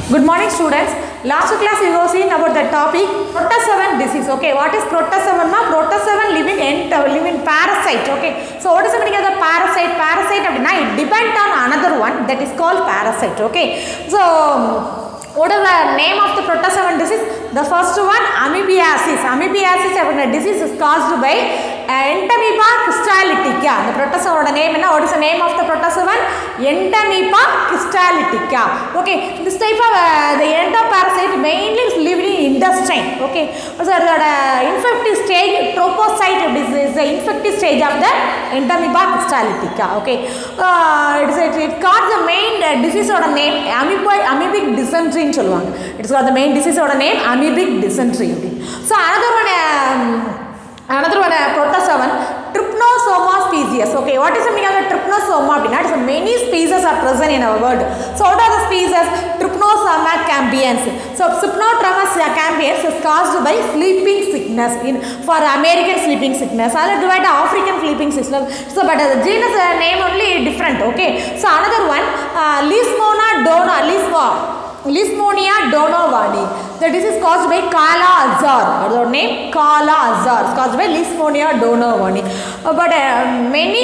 Good morning students. Last class we were seeing about the topic protozoan disease. Okay, what is protozoan? Ma? Protozoan living ent living parasite. Okay, so what is the meaning of the parasite? Parasite அப்படின்னா it depend on another one that is called parasite. Okay, so what is the name of the protozoan disease? The first one amoebiasis. Amoebiasis அப்படிங்கிற disease is caused by Entamoeba histolytica அந்த ப்ரோட்டோசோவோட name என்ன what is the name of the protozoan Entamoeba histolytica okay this type of the endoparasite mainly live in intestine okay so அதோட infective stage trophozoite is the infective stage of the Entamoeba histolytica okay it's it called the main டிசீஸோட name amoeba amoebic டிசென்ட்ரின்னு சொல்லுவாங்க it's called the main டிசீஸோட name amoebic dysentery அப்படின்னு so another one um, another one uh, protozoan trypanosoma species okay what is the meaning of the trypanosoma அப்படின்னா it's many species are present in our world so what are the species trypanosoma cambians so trypanosoma cambians is caused by sleeping sickness in for american sleeping sickness other divide african sleeping sickness so but the genus uh, name only different okay so another one uh, lismona dona lismo Lismonia donovani. The disease caused by Kala Azar. Or the name Kala Azar. It's caused by Lismonia donovani. Uh, but uh, many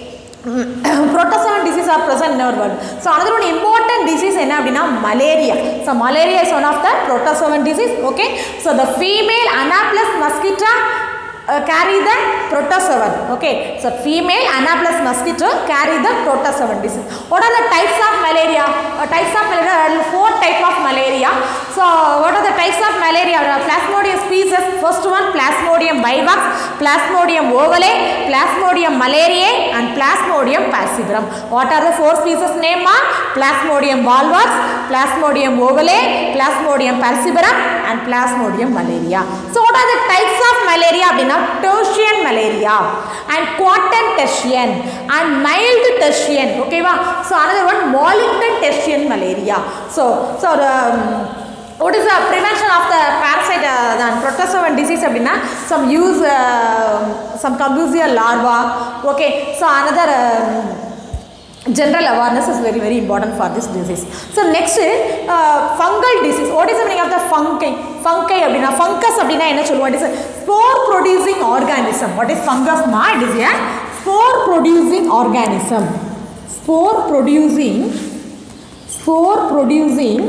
protozoan disease are present in our world. So another one important disease என்ன அப்படின்னா malaria. So malaria is one of the protozoan disease. Okay. So the female Anaphyllus mosquito uh, carry the protozoan. Okay, so female Anaphyllus mosquito carry the protozoan disease. What are the types of malaria? Uh, types of malaria, there are four type of malaria. So what are the types of malaria? Uh, Plasmodium species. First one Plasmodium vivax, Plasmodium ovale, Plasmodium malariae, and Plasmodium falciparum. What are the four species name? Ma? Plasmodium volvax, Plasmodium ovale, Plasmodium falciparum, and Plasmodium malaria. So what are the types of malaria? அப்படின்னா tertian malaria and quantum tertian and mild tertian ஓகேவா so another one malignant tertian malaria so so the um, what is the prevention of the parasite uh, and protozoan disease அப்படின்னா some use uh, some combustible larva okay so another um, general awareness is very very important for this disease so next uh, fungal disease what is the meaning of the fungi fungi அப்படின்னா fungus அப்படின்னா என்ன சொல்லுவோம் it is a spore producing organism what is fungus ma it is a spore producing organism spore producing spore producing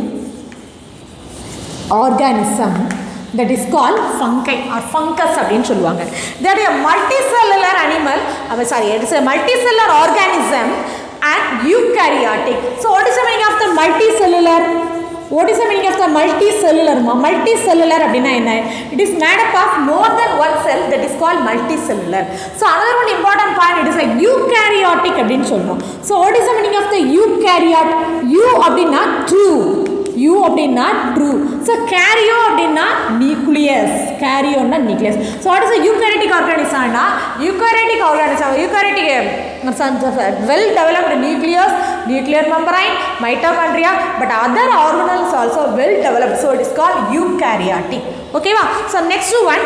organism that is called fungi or fungus அப்படின்னு சொல்லுவாங்க that is a multicellular animal uh, sorry it is a multicellular organism and eukaryotic. So what is the meaning of the multicellular? What is the meaning of the multicellular? Multicellular அப்படின்னா என்ன? It is made up of more than one cell that is called multicellular. So another one important point it is like eukaryotic அப்படின்னு சொல்றோம். So what is the meaning of the eukaryote? U அப்படின்னா true. U அப்படின்னா true so karyo அப்படின்னா nucleus கேரியோன்னா nucleus so what is eukaryotic ஆர்கானிசம்னா eukaryotic organism eukaryotic well developed nucleus nuclear membrane mitochondria but other organelles also well developed so it is call eukaryotic ஓகேவா so next one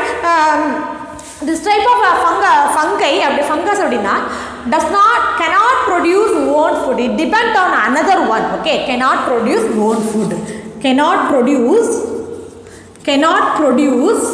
this type of ஃபங்க fungi அப்படி fungus அப்படின்னா does not cannot produce own food it depends on another one okay cannot produce own food cannot produce cannot produce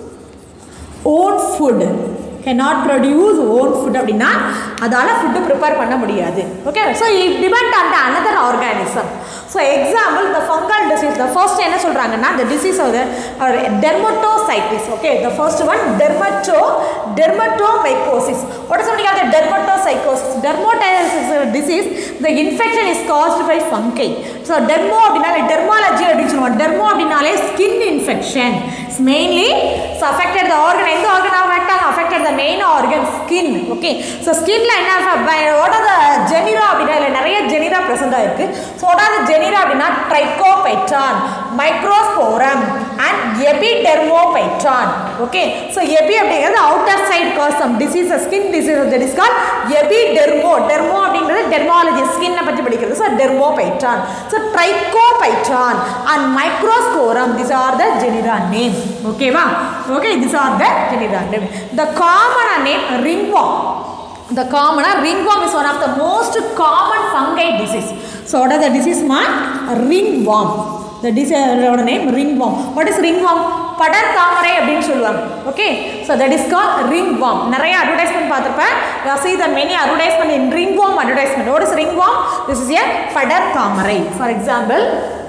own food cannot produce own food அப்படின்னா அதால் food prepare பண்ண முடியாது okay so it depend on the another organism so example the fungal disease the first என்ன சொல்கிறாங்கன்னா the disease of the dermatositis okay the first one dermato dermatomycosis what is the meaning of the dermatopsychosis dermatitis disease the infection is caused by fungi so dermo அப்படின்னாலே dermology அப்படின்னு சொல்லுவாங்க dermo அப்படின்னாலே skin infection it's mainly so affected the organ எந்த organ affect affected the main organ skin okay so skinல என்ன what are the genera அப்படின்னா இல்லை நிறைய genera present ஆயிருக்கு so what are the genera அப்படின்னா trichophyton microsporum and epidermophyton okay so epi அப்படிங்கிறது outer side cause some diseases skin diseases that is called epidermo dermo அப்படிங்கிறது dermology skin பற்றி படிக்கிறது so dermophyton so trichophyton and microsporum these are the genera name okay va okay these are the genera name the common name ringworm the common ringworm is one of the most common fungi disease so what are the disease ma ringworm the டிசோட name ringworm what is ringworm படர் தாமரை அப்படின்னு சொல்லுவாங்க okay so that is call ringworm நிறைய advertisement பார்த்துருப்பேன் see the many advertisement in ringworm advertisement what is ringworm this is a படர் தாமரை for example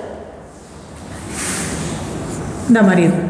இந்த மாதிரி இருக்கும்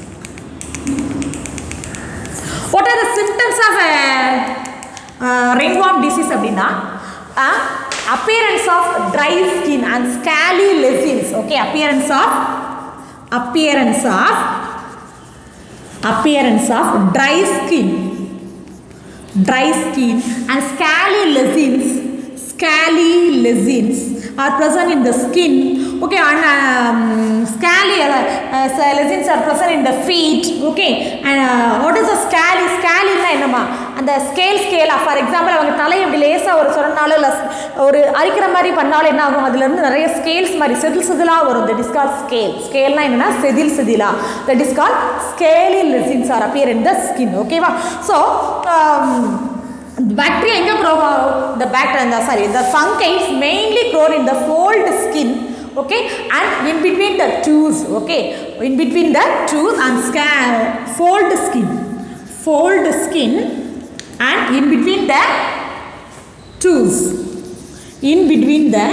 what are the symptoms of ringworm disease அப்படின்னா appearance of dry skin and scaly lesions okay appearance of appearance of appearance of dry skin dry skin and scaly lezins scaly lezins are present in the skin okay and um, scaly uh, uh, lezins are present in the feet okay and uh, what is the scaly scaly னா என்னமா அந்த scale ஸ்கேலாக for example அவங்க தலை இப்படி லேசாக ஒரு சொன்னாலும் இல்லை ஒரு அரிக்கிற மாதிரி பண்ணாலும் என்ன ஆகும் அதுலேருந்து நிறைய ஸ்கேல்ஸ் மாதிரி செதில் செதிலாக வரும் தட் இஸ் கால் ஸ்கேல் ஸ்கேல்னா என்னன்னா செதில் செதிலா that is call scaly lesions are appear in the skin ஓகேவா ஸோ bacteria எங்கே grow the bacteria the sorry the fungi is mainly grown in the fold skin okay and in between the tooth okay in between the tooth and scan fold skin fold skin and in between the tooth in between the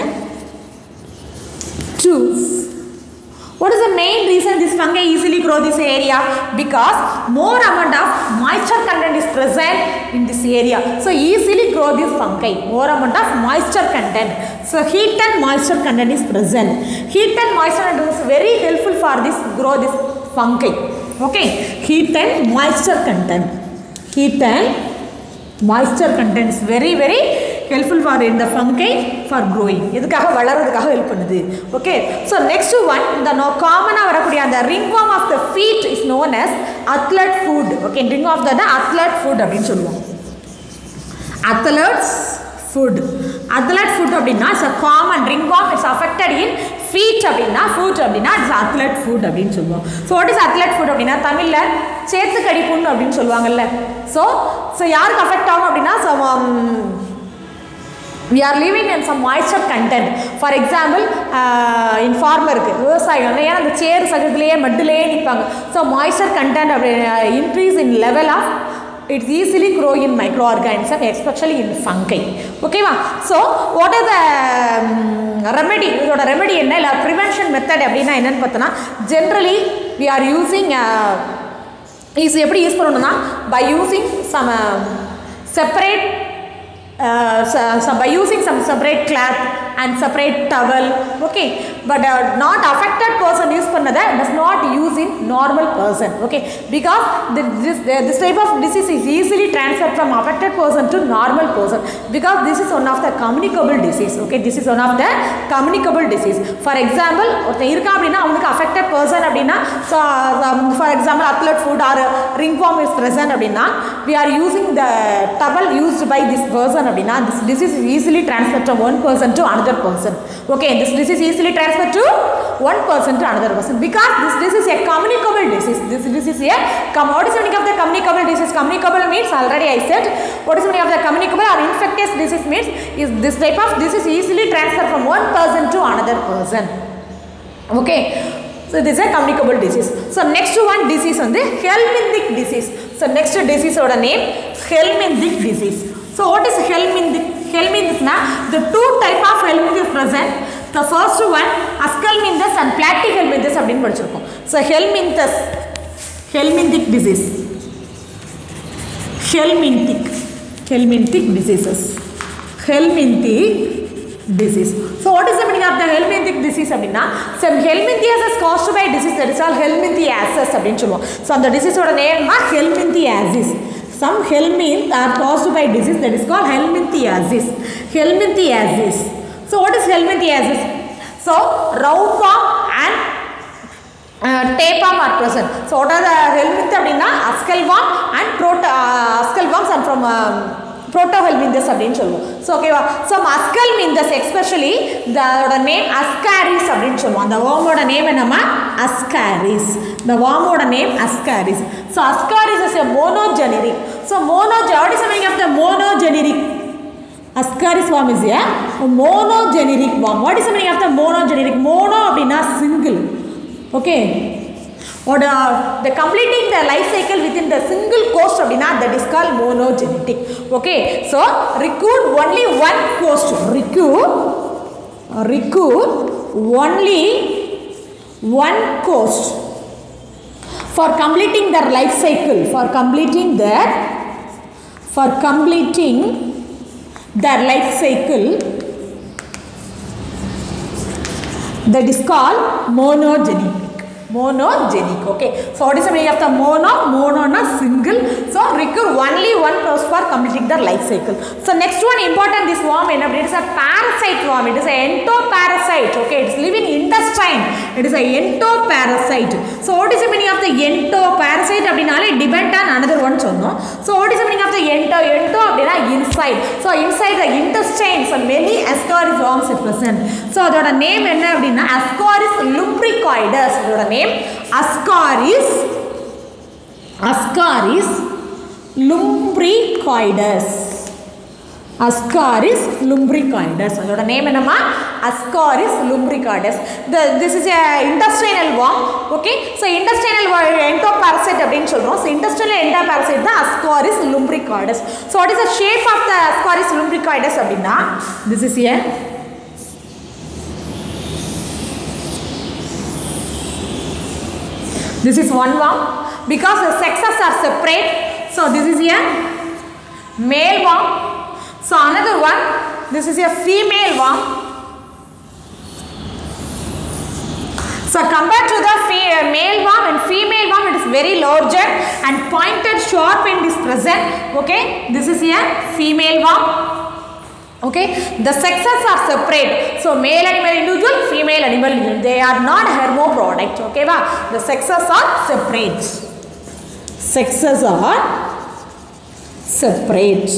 tooth what is the main reason this fungi easily grow this area because more amount of moisture content is present in this area so easily grow this fungi more amount of moisture content so heat and moisture content is present heat and moisture content is very helpful for this grow this fungi okay heat and moisture content heat and moisture content is very very helpful for in the fungi for growing இதுக்காக வளர்றதுக்காக help பண்ணுது okay so next one இந்த நோ காமனாக வரக்கூடிய அந்த ringworm of the feet is known as athlete foot okay ring of the athlete foot அப்படின்னு சொல்லுவோம் அத்லட்ஸ் ஃபுட் அத்லட் ஃபுட் அப்படின்னா it's a common ringworm it's affected in feet அப்படின்னா foot அப்படின்னா இட்ஸ் அத்லட் ஃபுட் அப்படின்னு சொல்லுவோம் so what is athlete foot அப்படின்னா தமிழில் சேத்துக்கடி புண் அப்படின்னு சொல்லுவாங்கல்ல ஸோ ஸோ யாருக்கு அஃபெக்ட் ஆகும் அப்படின்னா so we are living in some moisture content for example in ஃபார்மருக்கு விவசாயம் ஏன்னா அந்த சேர் சகத்துலேயே மட்டிலேயே நிற்பாங்க ஸோ மாய்ஸ்சர் கண்டென்ட் அப்படி increase in level of it's easily grow in microorganism especially in fungi ஓகேவா so what are the remedy இதோட ரெமெடி என்ன இல்லை ப்ரிவென்ஷன் மெத்தட் அப்படின்னா என்னென்னு பார்த்தோன்னா generally we are using easy எப்படி யூஸ் பண்ணணும்னா by using some separate uh, so, so by using some separate cloth and separate towel okay but uh, not affected person use பண்ணதை does not use in normal person okay because the, this, the, this type of disease is easily transferred from affected person to normal person because this is one of the communicable disease okay this is one of the communicable disease for example ஒருத்தன் இருக்கா அப்படின்னா அவனுக்கு affected person அப்படின்னா so um, for example athlete food or ringworm is present அப்படின்னா we are using the towel used by this person அப்படின்னா this disease is easily transferred from one person to another person okay this disease easily transferred to one person to another person because this disease is a communicable disease this disease is a com what is the meaning of the communicable disease communicable means already I said what is the meaning of the communicable or infectious disease means is this type of disease easily transferred from one person to another person okay so this is a communicable disease so next one disease on the helminthic disease so next disease oda name helminthic disease so what is helminthic helminthic na the two type of helminthic present the first one ascalminthus and platyhelminthes அப்படின்னு படிச்சிருக்கோம் so helminthus helminthic disease helminthic helminthic diseases helminthic disease so what is the meaning of the helminthic disease அப்படின்னா some helminthiasis caused by disease that is called helminthiasis அப்படின்னு சொல்லுவோம் so அந்த டிசீஸோட name தான் helminthiasis some helminth are caused by disease that is called helminthiasis helminthiasis so what is helminthiasis so roundworm and tapeworm are present so what are the helminth அப்படின்னா அஸ்கல்வாம் and proto அஸ்கல்வாம்ஸ் and from புரோட்டோஹெல்மிந்தஸ் அப்படின்னு சொல்லுவோம் so ஓகேவா so aschelminthes especially இதோட name Ascaris அப்படின்னு சொல்லுவோம் அந்த ஓமோட நேம் என்னம்மா அஸ்காரிஸ் இந்த வாமோட name Ascaris so Ascaris is a monogeneric so mono what is meaning of the monogeneric Ascaris worm is a monogeneric worm. What is the meaning of the monogeneric? Mono அப்படின்னா single. Okay. Or the, the completing the life cycle within the single coast அப்படின்னா that is called monogenetic. Okay. So recruit only one coast. Recruit, recruit only one coast for completing their life cycle. For completing their for completing their life cycle that is called monogenic monogenic okay so what is the meaning of the mono mono na single so recur only one process for completing their life cycle so next one important this worm என்ன it is a parasite worm it is a entoparasite okay it is living intestine it is a entoparasite so what is the meaning of the entoparasite அப்படினாலே depend on another one சொன்னோம் so what is the meaning of the ento ento அப்படினா inside so inside the intestine so many ascaris worms are present so அதோட name என்ன அப்படின்னா ascaris lumbricoides அதோட name ascaris ascaris lumbricoides ascaris lumbricoides அதோட name என்னமா ascaris lumbricoides the this is a intestinal worm okay so intestinal endoparasite அப்படின்னு சொல்றோம் so intestinal endoparasite தான் ascaris lumbricoides so what is the shape of the ascaris lumbricoides அப்படின்னா this is a this is one worm because the sexes are separate so this is a male worm so another one this is a female worm so compared to the fe- male worm and female worm it is very larger and pointed sharp end is present okay this is a female worm okay the sexes are separate so male animal individual female animal individual they are not hermaphrodite okay va the sexes are separate sexes are separate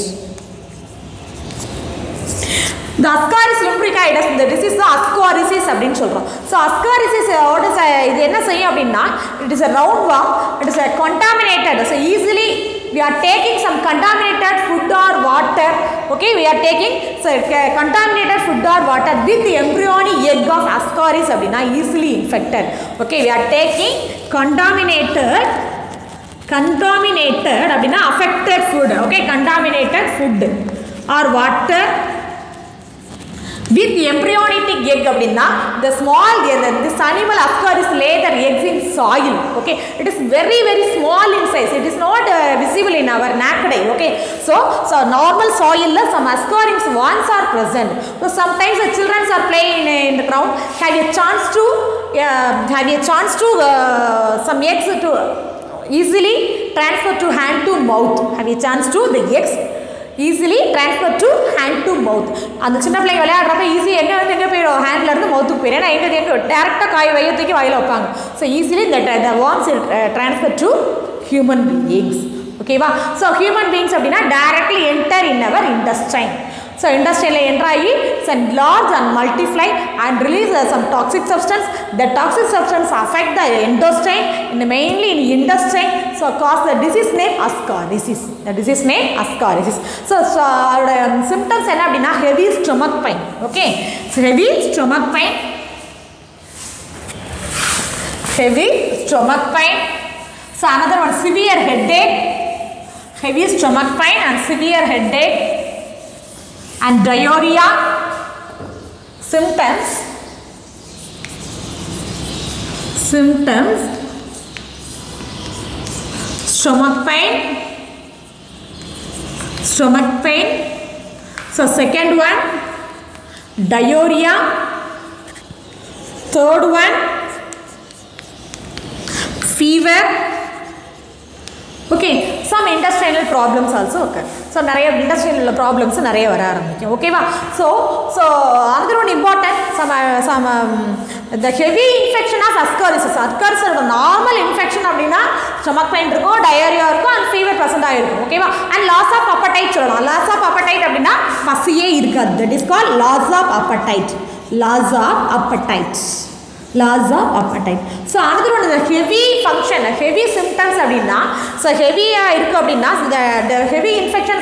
the ascaris lumbricoides இந்த disease தான் ascarisis அப்படின்னு சொல்கிறோம் so ascarisis what is a- இது என்ன செய்யும் அப்படின்னா it is a round worm it is a contaminated so easily we are taking some contaminated food or water okay we are taking so ca- contaminated food or water with the embryonic egg of ascaris அப்படின்னா easily infected okay we are taking contaminated contaminated அப்படின்னா affected food okay contaminated food or water with embryonic egg அப்படின்னா the small the, this animal ascaris lay their eggs in soil okay it is very very small in size it is not uh, visible in our naked eye okay so so normal soil la some ascaris worms are present so sometimes the children are playing in, in the ground have a chance to uh, have a chance to uh, some eggs to easily transfer to hand to mouth have a chance to the eggs easily transfer to hand to mouth அந்த சின்ன பிள்ளைங்க விளையாடுறப்ப easy எங்கே வந்து எங்கே போயிடும் ஹேண்ட்ல இருந்து மவுத்துக்கு போயிடும் ஏன்னா எங்கே எங்கே டேரெக்டாக காய் வைய தூக்கி வாயில் வைப்பாங்க ஸோ ஈஸிலி இந்த the worms transfer to human beings ஓகேவா ஸோ ஹியூமன் பீயிங்ஸ் அப்படின்னா directly enter in our intestine so இண்டஸ்ட்ரியில் என்ட்ரு ஆகி some large and multiply and release some toxic substance the toxic substance affect the intestine in mainly in intestine so cause the disease name ascariasis the disease name ascariasis so அதோட symptoms என்ன அப்படின்னா heavy stomach pain okay heavy stomach pain heavy stomach pain so another one severe headache heavy stomach pain and severe headache and diarrhea symptoms symptoms stomach pain stomach pain so second one diarrhea third one fever okay some industrial problems also okay so நிறைய industrial problems நிறைய வர ஆரம்பிக்கும் ஓகேவா so so other one important some some the heavy infection of ascariasis அஸ்காரிசோட normal infection அப்படின்னா stomach pain இருக்கும் diarrhoea இருக்கும் and fever present ஆகிருக்கும் ஓகேவா அண்ட் லாஸ் ஆஃப் அப்படைட் சொல்லலாம் லாஸ் ஆஃப் அப்படைட் அப்படின்னா பசியே இருக்காது that is called loss of appetite loss of appetite loss of appetite so another one இந்த ஹெவி ஃபங்க்ஷன் ஹெவி சிம்டம்ஸ் அப்படின்னா ஸோ ஹெவியாக இருக்குது அப்படின்னா இந்த ஹெவி இன்ஃபெக்ஷன்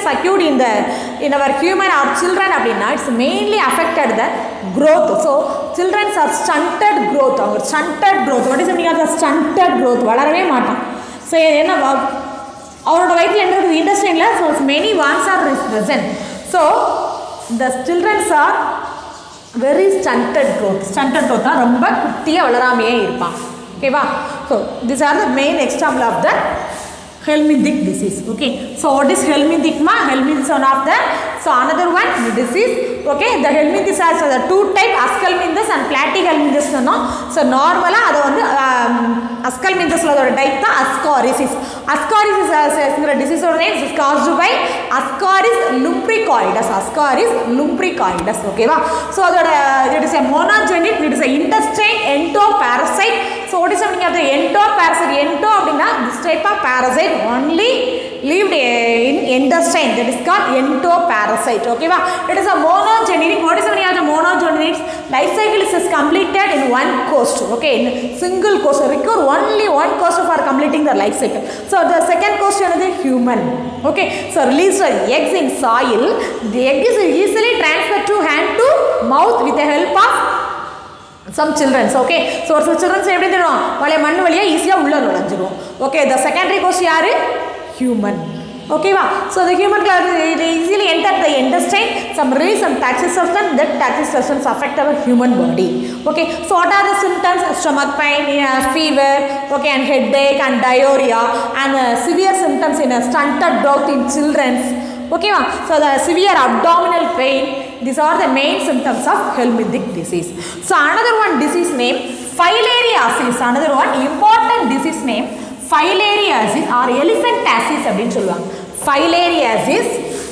சிம்டம்ஸ் அக்யூட் இந்த in our human or children அப்படின்னா it's mainly affected the growth so childrens are stunted growth அவங்க stunted growth what is meaning of stunted growth வளரவே மாட்டான் ஸோ என்ன வ- அவரோட வயிற்றில் என்ன இருக்குது இண்டஸ்ட்ரியில் so many worms are present so the childrens are very stunted growth stunted growth தான் ரொம்ப குட்டியாக வளராமையே இருப்பான் ஓகேவா so this are the main example of the Helminthic disease. Okay. So what is Helminthic ma? Helminth is one of the. So another one disease. Okay. The Helminthis has the two type Ascalminthus and Platyhelminthes சொன்னோம். So normally அது வந்து Ascalminthusல அதோட type தான் Ascarisis. Ascarisis as disease ஓட name is caused by Ascaris lumbricoides. Ascaris lumbricoides. ஓகேவா so அதோட it is a monogenic, it is a intestine endoparasite. So what is the meaning of the endoparasite? Endo அப்படின்னா this type of parasite only lived in intestine. That is called endoparasite. ஓகேவா it is a monogenic. What is the meaning of the monogenic? Life cycle is completed in one coast. Okay, in single coast. Require only one coast for completing the life cycle. So the second coast is human. Okay, so release the eggs in soil. The egg is easily transferred to hand to mouth with the help of some childrens okay so ஒரு சில children's எப்படி தெரியும் பழைய மண் வழியாக ஈஸியாக உள்ளே நுழைஞ்சிரும் ஓகே த செகண்டரி கோர்ஸ் யார் ஹியூமன் ஓகேவா so the human class it easily enter the intestine some release some toxic substance that toxic substance affect our human body okay so what are the symptoms stomach pain uh, fever okay and headache and diarrhea and uh, severe symptoms in a stunted growth in children's ஓகேவா so the severe abdominal pain these are the main symptoms of helminthic disease so another one disease name filariasis another one important disease name filariasis or elephantiasis அப்படின்னு சொல்லுவாங்க filariasis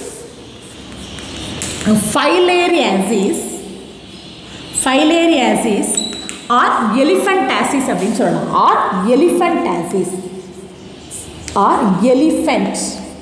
filariasis filariasis or elephantiasis அப்படின்னு சொல்லலாம் or elephantiasis or elephant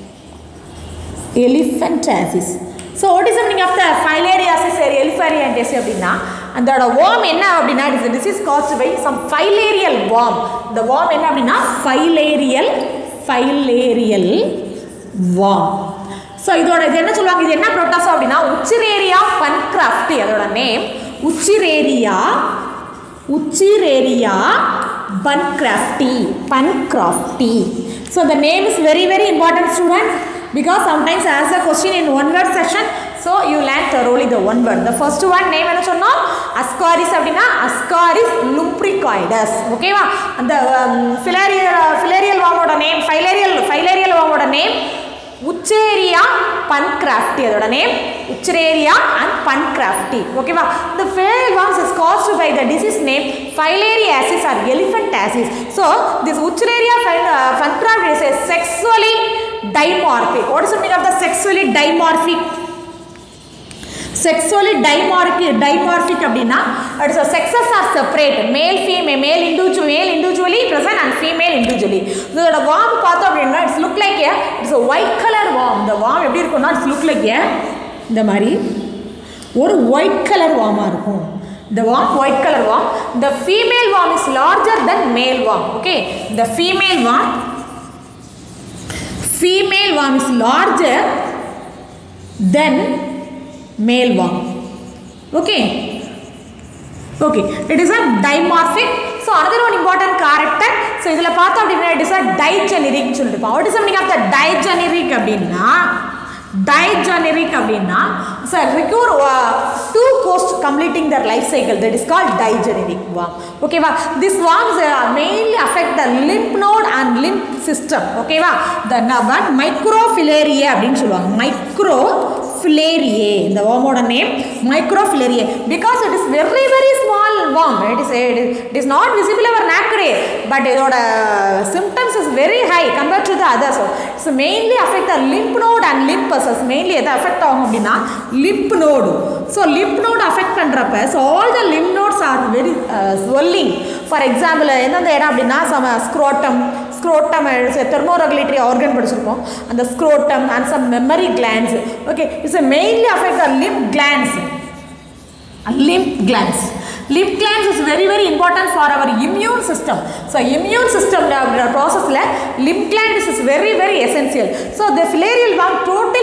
elephantiasis so what is meaning of the filariasis elephantiasis அப்படின்னா அதோட worm என்ன அப்படின்னா it is disease caused by some filarial worm இந்த worm என்ன அப்படின்னா ஃபைலேரியல் ஃபைலேரியல் வார்ம் ஸோ இதோட இது என்ன சொல்லுவாங்க இது என்ன ப்ரோட்டாசோ அப்படின்னா உச்சிரேரியா பன்கிராஃப்டி அதோட name Wuchereria Wuchereria bancrofti bancrofti so the name is very very important students because sometimes as a question in one word session so you learn thoroughly the one word the first one name என்ன சொன்னோம் ascaris அப்படின்னா ascaris lumbricoides ஓகேவா அந்த filarial filarial வாமோட name filarial filarial வாமோட name Wuchereria bancrofti அதோட name Wuchereria and bancrofti ஓகேவா இந்த ஃபேல் worms is caused by the disease name filariasis or elephantiasis so this Wuchereria bancrofti is a sexually dimorphic what is the meaning of the sexually dimorphic sexually dimorphic dimorphic அப்படின்னா it's sexes are separate male female male individual male individually present and female individually இதோட worm பார்த்தோம் அப்படின்னா it's look like a it's white colour worm இந்த worm எப்படி இருக்கும்னா it's look like ஏ இந்த மாதிரி ஒரு ஒயிட் கலர் வார்மாக இருக்கும் the worm white color worm the female worm is larger than male worm okay the female worm female worm is larger than male worm okay okay it is a dimorphic so another one important character so இதில் பார்த்தோம் அப்படின்னா it is a digeneric சொல்லிட்டு what is the meaning of the digeneric அப்படின்னா digeneric அப்படின்னா so require uh, two coast completing their life cycle that is called digeneric worm ஓகேவா this worms uh, mainly affect the lymph node and lymph system ஓகேவா the one microfilariae அப்படின்னு சொல்லுவாங்க micro filariae இந்த வார்மோட name microfilariae because it is very very small worm it is it is not visible our நாக்கரே but இதோட symptoms is very high compared to the others it's mainly affect the lymph node and லிம்பஸஸ் mainly எதை affect ஆகும் அப்படின்னா lymph node so lymph node affect பண்ணுறப்ப so all the lymph nodes are very swelling for example எந்தெந்த இடம் அப்படின்னா சம scrotum scrotum தெர்மோரெகுலேட்டரி organ படிச்சிருப்போம் அந்த scrotum and some mammary glands okay it's mainly affect the lymph glands lymph glands lymph glands is very very important for our immune system so immune system uh, process la lymph glands is very very essential so the filarial worm totally affect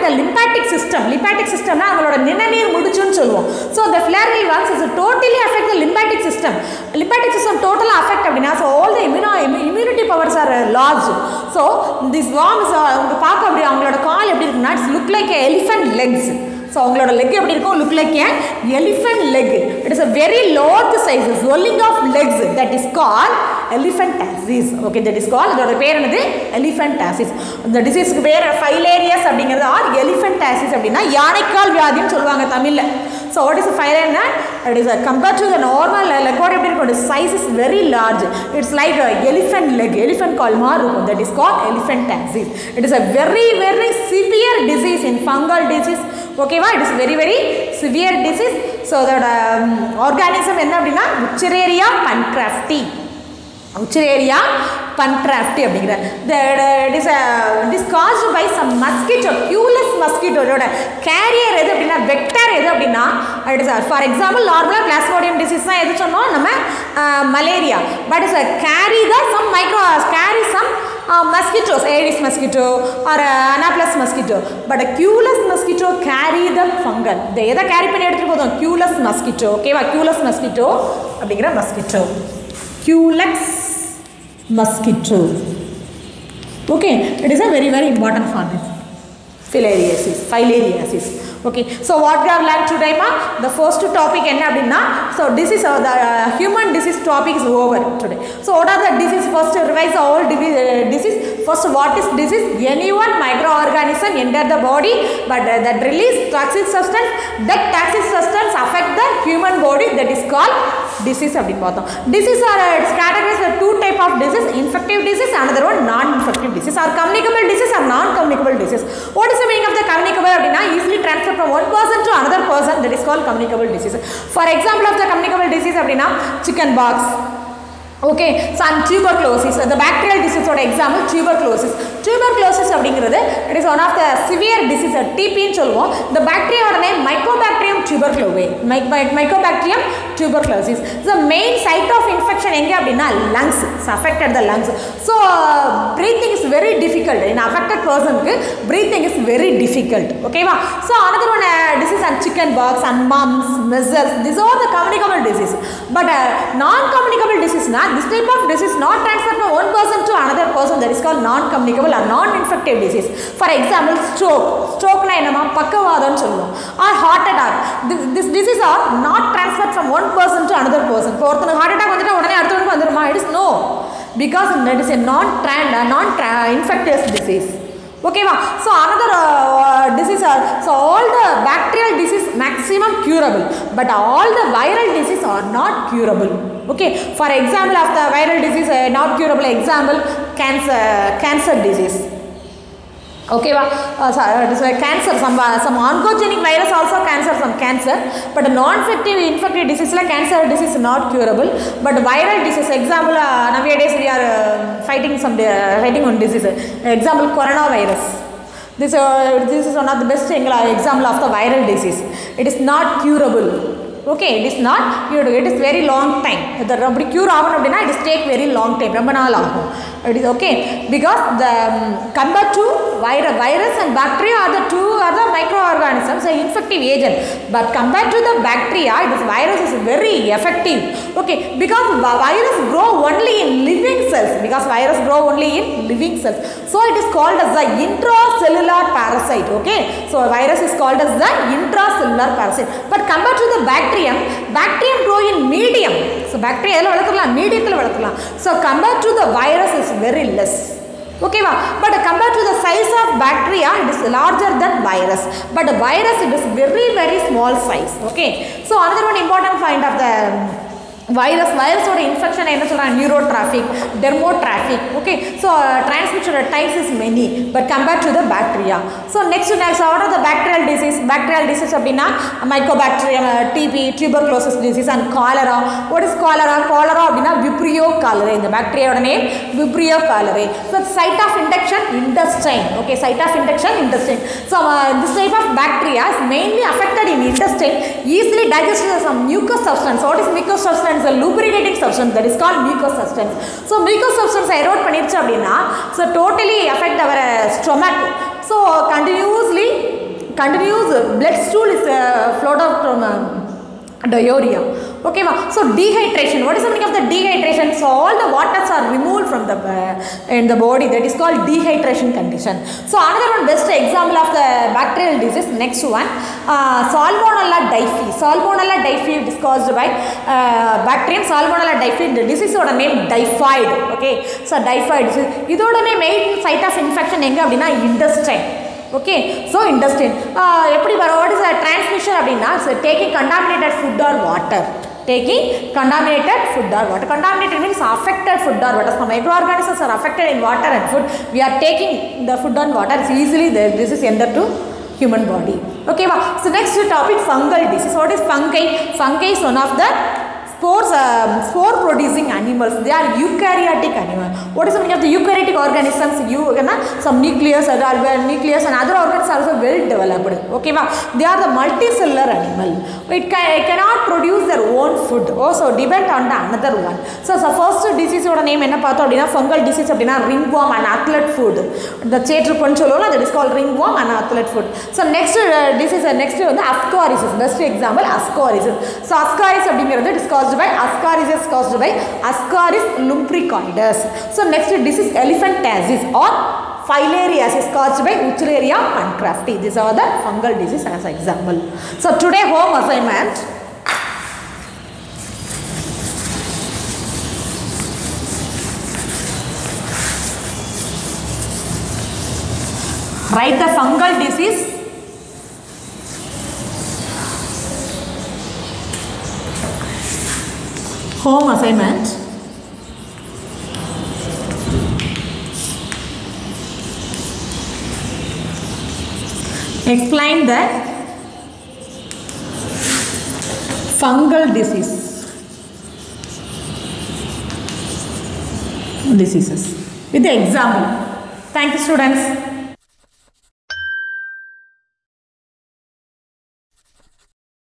the lymphatic system lymphatic சிஸ்டம்னா அவங்களோட நிணநீர் முடிச்சுன்னு சொல்லுவோம் so the filarial worms is totally affect the lymphatic system lymphatic system totally affect அப்படின்னா so all the immuno immunity powers are large so this worms are அவங்க பார்க்க அப்படி அவங்களோட கால் எப்படி இருக்குன்னா it's look like elephant legs so அவங்களோட leg எப்படி இருக்கும் look like a elephant leg it is a very large size swelling of legs that is called elephantiasis okay that is called இதோட பேர் என்னது எலிஃபென்டாசிஸ் இந்த டிசீஸ்க்கு பேர் ஃபைலேரியஸ் அப்படிங்கிறது ஆர் எலிஃபென்டாசிஸ் அப்படின்னா யானைக்கால் வியாதின்னு சொல்லுவாங்க தமிழில் so what is filaria it is compared to the normal லெக்கோட எப்படி இருக்கும் size is very large it's like elephant leg elephant கால் மாதிரி இருக்கும் that is called elephantiasis it is a very very severe disease in fungal disease ஓகேவா it is very very severe disease so அதோட organism என்ன அப்படின்னா Wuchereria bancrofti Wuchereria bancrofti அப்படிங்கிற it is it is caused by some mosquito culex மஸ்கிட்டோட carrier எது அப்படின்னா vector எது அப்படின்னா it is for example நார்மலாக பிளாஸ்மோடியம் டிசீஸ் தான் எது சொன்னோம் நம்ம malaria but is carry the some micro carry some mosquitoes, Aedes mosquito or uh, Anaplas mosquito. But a Culus mosquito carry the fungal. இந்த எதை கேரி பண்ணி எடுத்துகிட்டு போதும் கியூலஸ் மஸ்கிட்டோ ஓகேவா கியூலஸ் மஸ்கிட்டோ அப்படிங்கிற mosquito culex mosquito. Okay, it is a very very important for this. Filariasis, filariasis. Okay, so what we have learned today, ma? The first topic என்ன அப்படின்னா so disease uh, the uh, human disease topic is over today. So what are the disease? First revise all disease, uh, disease. First what is disease? Any one microorganism enter the body but uh, that release toxic substance. That toxic substance affect the human body that is called disease அப்படின்னு பார்த்தோம் disease are uh, it's categorized as two type of disease infective disease another one non infective disease or communicable disease or non communicable disease what is the meaning of the communicable அப்படின்னா easily transfer from one person to another person that is called communicable disease for example of the communicable disease அப்படின்னா chicken pox ஓகே சன் tuberculosis அந்த bacterial டிசீஸோட example tuberculosis tuberculosis அப்படிங்கிறது it is one of the severe disease டிபின்னு சொல்லுவோம் இந்த பாக்டீரியாவோட நேம் மைக்கோபாக்டீரியம் டியூபர்க்ளோவே mycobacterium tuberculosis the main site of infection எங்கே அப்படின்னா lungs affected the lungs so breathing is very difficult in affected பர்சனுக்கு ப்ரீத்திங் இஸ் வெரி டிஃபிகல்ட் ஓகேவா so another one disease and chicken pox and mumps measles this are the communicable disease but நான் communicable டிசீஸ்னா this type of disease not transferred from one person to another person that is called non-communicable or non-infective disease. For example, stroke. Stroke என்னமா பக்கவாதம்னு சொல்லுவோம் or heart attack. This, this disease are not transferred from one person to another person. இப்போ ஒருத்தனுக்கு heart attack வந்துட்டா உடனே அடுத்தவனுக்கு வந்துருமா it is no because it is a non non infectious disease. ஓகேவா so another disease are so all the bacterial disease maximum curable but all the viral disease are not curable okay for example of the viral disease uh, not curable example cancer cancer disease ஓகேவா cancer some some oncogenic virus also cancer some cancer but non infective infective டிசீஸில் cancer disease not curable but viral disease example nowadays we are fighting some fighting one disease example corona virus this uh, this is one of the best example of the viral disease it is not curable okay it is not cured it is very long time இது அப்படி cure ஆகணும் அப்படின்னா it is take very long time ரொம்ப நாள் ஆகும் it is okay because the compare to வைர virus and bacteria are the two are the micro organisms infective agent but compare to the bacteria it is virus is very effective okay because virus grow only in living cells because virus grow only in living cells so it is called as the intracellular parasite okay so virus is called as the intracellular parasite but compared to the bacterium bacterium grow in medium so bacteria எதில் வளர்த்துக்கலாம் மீடியத்தில் வளர்த்துக்கலாம் so compared to the virus is very less ஓகேவா but compare to the size of bacteria it is larger than virus but virus it is very very small size okay so another one important point of the virus வைரஸோட infection என்ன சொல்கிறாங்க neurotropic dermotropic okay so டிரான்ஸ்மிஷனோட types is many but compare to the bacteria so next next ஆட் of the bacterial disease bacterial disease அப்படின்னா mycobacterium TB tuberculosis disease and cholera what is cholera cholera அப்படின்னா vibrio cholerae இந்த பாக்டீரியாவோட name vibrio cholerae so site of infection intestine okay site of infection intestine so this type of bacteria is mainly affected in intestine easily digested some mucus substance what is mucus substance a lubricating substance that is called mucous substance so mucous substance erode பண்ணிருச்சு அப்படின்னா so totally affect our stomach so continuously continuous blood stool is uh, flowed out from um, diarrhea okay va so dehydration what is the meaning of the dehydration so all the waters are removed from the uh, in the body that is called dehydration condition so another one best example of the bacterial disease next one uh, salmonella typhi salmonella typhi is caused by uh, bacterium salmonella typhi the disease ஓட name typhoid okay so typhoid இதோட main site of infection எங்க அப்படின்னா intestine okay so intestine எப்படி வரும் what is transmission அப்படின்னா taking contaminated food or water taking contaminated food or water. Contaminated means affected food or water. Some microorganisms are affected in water and food. We are taking the food and water. It's easily the, this is enter to human body. Okay, wow. so next topic fungal disease. What is fungi? Fungi is one of the spores, um, spore producing animals. They are eukaryotic animal. What is the meaning of the eukaryotic organisms? You, uh, some nucleus, uh, nucleus and other organs are also well developed. Okay, wow. they are the multicellular animal. It, can, it cannot produce their own food. Also depend on the another one. So, so first disease ஓட name என்ன பார்த்தோம் அப்படின்னா fungal disease அப்படின்னா ringworm and athlet food. The சேற்றுப்பொன்னு சொல்லுவோம் that is called ringworm and athlet food. So next uh, disease uh, next வந்து ascaris. Best example ascaris. So ascaris அப்படிங்கிறது it is caused by ascaris is caused by ascaris lumbricoides. So next disease elephantiasis or filariasis caused by Wuchereria pancrafti. These are the fungal disease as example. So today home assignment. Write the fungal disease. Home assignment. Explain the fungal disease. Diseases with the example. Thank you, students.